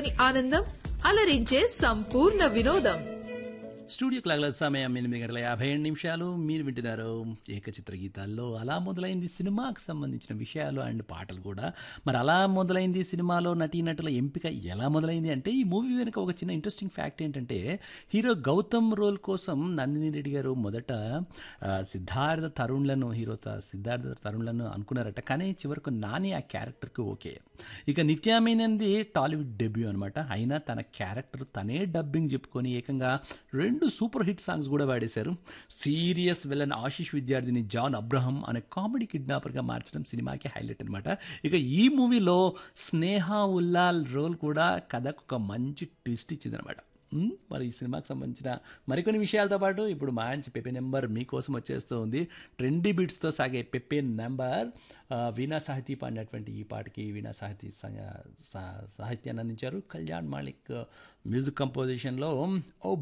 తెలుగులోని ఆనందం అలరించే సంపూర్ణ వినోదం స్టూడియో క్లాక్ల సమయం ఎనిమిది గంటల యాభై ఏడు నిమిషాలు మీరు వింటున్నారు ఏకచిత్ర గీతాల్లో అలా మొదలైంది సినిమాకి సంబంధించిన విషయాలు అండ్ పాటలు కూడా మరి అలా మొదలైంది సినిమాలో నటీనటుల ఎంపిక ఎలా మొదలైంది అంటే ఈ మూవీ వెనుక ఒక చిన్న ఇంట్రెస్టింగ్ ఫ్యాక్ట్ ఏంటంటే హీరో గౌతమ్ రోల్ కోసం నందిని రెడ్డి గారు మొదట ఆ, సిద్ధార్థ తరుణ్లను హీరో త- సిద్ధార్థ తరుణ్లను అనుకున్నారట కానీ చివరకు నాని ఆ క్యారెక్టర్కి ఓకే ఇక నిత్యామేనంది టాలీవుడ్ డెబ్యూ అనమాట అయినా తన క్యారెక్టర్ తనే డబ్బింగ్ చెప్పుకొని ఏకంగా రెండు సూపర్ హిట్ సాంగ్స్ కూడా పాడేశారు సీరియస్ విలన్ ఆశిష్ విద్యార్థిని జాన్ అబ్రహం అనే కామెడీ కిడ్నాపర్గా మార్చడం సినిమాకి హైలైట్ అనమాట ఇక ఈ మూవీలో స్నేహ ఉల్లాల్ రోల్ కూడా కథకు ఒక మంచి ట్విస్ట్ ఇచ్చిందనమాట ఉమ్, మరి ఈ సినిమాకి సంబంధించిన మరికొన్ని విషయాలతో పాటు ఇప్పుడు మంచి పెప్పే నెంబర్ మీకోసం వచ్చేస్తూ ఉంది ట్రెండీ బీట్స్తో సాగే పెప్పే నెంబర్ ఆ, వీణా సాహితీ పాడినటువంటి ఈ పాటకి వీణా సాహితీ సా- సా- సాహిత్యాన్ని అందించారు కళ్యాణ్ మాలిక్ మ్యూజిక్ కంపోజిషన్లో ఓ